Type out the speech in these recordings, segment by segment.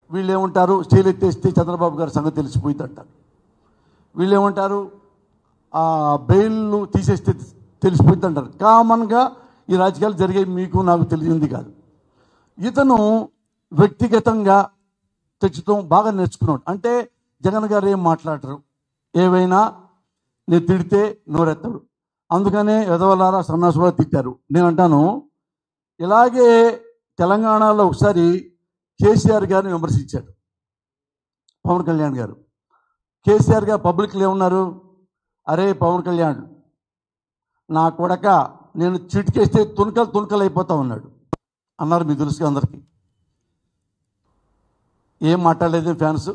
వీళ్ళు ఏమంటారు స్టీల్ ఎత్తేస్తే చంద్రబాబు గారి సంగతి తెలిసిపోయింది అంటారు వీళ్ళు ఏమంటారు ఆ బెయిల్ను తీసేస్తే తెలిసిపోయింది అంటారు కామన్గా ఈ రాజకీయాలు జరిగే మీకు నాకు తెలిసింది కాదు ఇతను వ్యక్తిగతంగా తెచ్చుతాం బాగా నేర్చుకున్నాడు అంటే జగన్ గారు ఏం మాట్లాడరు ఏవైనా నేను తిడితే నోరెత్తాడు అందుకనే ఎదవలారా సన్నాసులా తిట్టారు నేను అంటాను ఇలాగే తెలంగాణలో ఒకసారి కేసీఆర్ గారిని విమర్శించాడు పవన్ కళ్యాణ్ గారు కేసీఆర్ గారు పబ్లిక్లో ఏమన్నారు అరే పవన్ కళ్యాణ్ నా కొడక నేను చిటికేస్తే తునకలు తునకలు అయిపోతా ఉన్నాడు అన్నారు మీకు తెలుసు అందరికీ ఏం మాట్లాడలేదు ఫ్యాన్స్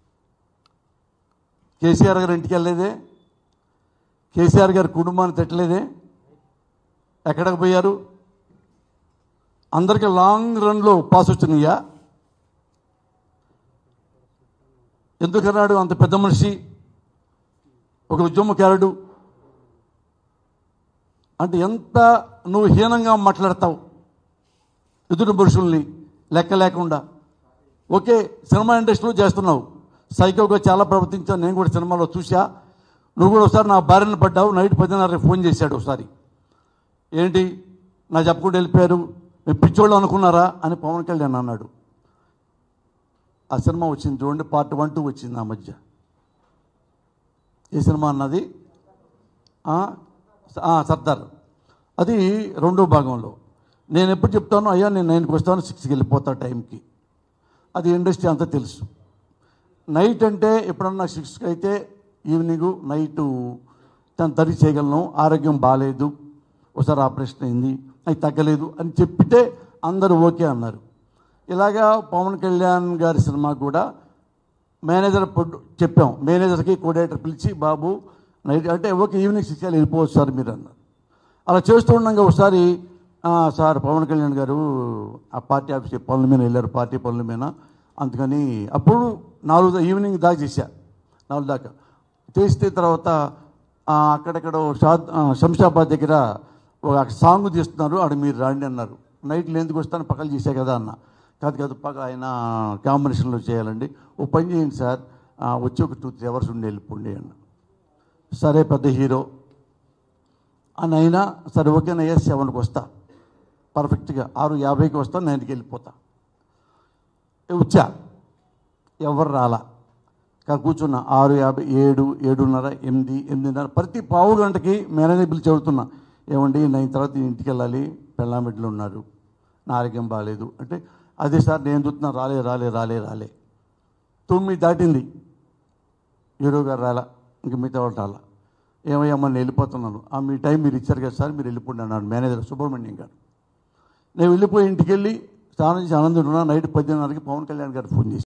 కేసీఆర్ గారు ఇంటికి వెళ్ళలేదే కేసీఆర్ గారి కుటుంబాన్ని తిట్టలేదే ఎక్కడికి పోయారు అందరికి లాంగ్ రన్లో పాస్ వచ్చినాయా ఎందుకన్నాడు అంత పెద్ద మనిషి ఒక ఉద్యమకారుడు అంటే ఎంత నువ్వు హీనంగా మాట్లాడతావు ఎదుటి పురుషుల్ని లెక్క లేకుండా ఓకే సినిమా ఇండస్ట్రీలో చేస్తున్నావు సైకోగా చాలా ప్రవర్తించాను నేను కూడా సినిమాలో చూసా నువ్వు కూడా ఒకసారి నా భార్యను పడ్డావు నైట్ పదిన్నర ఫోన్ చేశాడు ఒకసారి ఏంటి నా చెప్పకుండా వెళ్ళిపోయారు మీరు పిచ్చోళ్ళు అనుకున్నారా అని పవన్ కళ్యాణ్ అన్నాడు ఆ సినిమా వచ్చింది చూడండి పార్ట్ వన్ టూ వచ్చింది ఆ మధ్య ఏ సినిమా అన్నది ఆ, స- ఆ, సర్దార్ అది రెండో భాగంలో నేను ఎప్పుడు చెప్తాను అయ్యా నేను నైన్కి వస్తాను సిక్స్కి వెళ్ళిపోతా టైంకి అది ఇండస్ట్రీ అంతా తెలుసు నైట్ అంటే ఎప్పుడన్నా సిక్స్కి అయితే ఈవినింగ్ నైట్ తను తరి చేయగలను ఆరోగ్యం బాగాలేదు ఒకసారి ఆపరేషన్ అయింది అది తగ్గలేదు అని చెప్పితే అందరూ ఓకే అన్నారు ఇలాగా పవన్ కళ్యాణ్ గారి సినిమా కూడా మేనేజర్ పొద్దు చెప్పాం మేనేజర్కి కోడేటర్ పిలిచి బాబు నైట్ అంటే ఓకే ఈవినింగ్ సిక్స్ వెళ్ళిపోవచ్చు సార్ మీరు అన్నారు అలా చేస్తూ ఉండగా ఒకసారి "ఆ, సార్ పవన్ కళ్యాణ్ గారు ఆ పార్టీ ఆఫీస్ పనుల మీద వెళ్ళారు పార్టీ పనుల మీద అందుకని అప్పుడు నాలుగు దా- ఈవినింగ్ దాకా చేశా నాలుగు దాకా చేస్తే తర్వాత ఆ, అక్కడెక్కడ షాద్ ఆ, శంషాబాద్ దగ్గర ఒక సాంగ్ తీస్తున్నారు అక్కడ మీరు రాండి అన్నారు నైట్లో ఎందుకు వస్తాను పక్కన చేసా కదా అన్న కాదు కాదు పక్క ఆయన కాంబినేషన్లో చేయాలండి ఓ పని చేయండి సార్ ఆ, వచ్చి ఒక టూ త్రీ అవర్స్ ఉండి వెళ్ళిపోండి అన్న సరే పెద్ద హీరో అని అయినా సరే ఓకేనయ్యా సెవెన్కి వస్తా పర్ఫెక్ట్గా ఆరు యాభైకి వస్తా నైన్కి వెళ్ళిపోతా వచ్చా ఎవరు రాలా ఇక్కడ కూర్చున్నా ఆరు యాభై ఏడు ఏడున్నర ఎనిమిది ఎనిమిదిన్నర ప్రతి పావు గంటకి మేనేజర్ పిలిచి చెబుతున్నా ఏమండి నైన్ తర్వాత ఇంటికి వెళ్ళాలి పెళ్ళామిడ్లు ఉన్నారు నా ఆరోగ్యం బాగాలేదు అంటే అదే సార్ నేను చూస్తున్నా రాలే రాలే రాలే రాలే తొమ్మిది దాటింది హీరో గారు రాలా ఇంక మిగతా వాళ్ళు రాలా ఏమయ్యా నేను వెళ్ళిపోతున్నాను ఆ మీ టైం మీరు ఇచ్చారు కదా సార్ మీరు వెళ్ళిపోండి అన్నాడు మేనేజర్ సుబ్రహ్మణ్యం గారు నేను వెళ్ళిపోయి ఇంటికి వెళ్ళి స్నానం చేసి ఆనందం ఉన్నా నైట్ పద్దెనిమిదిన్నరకి పవన్ కళ్యాణ్ గారు ఫోన్ చేసి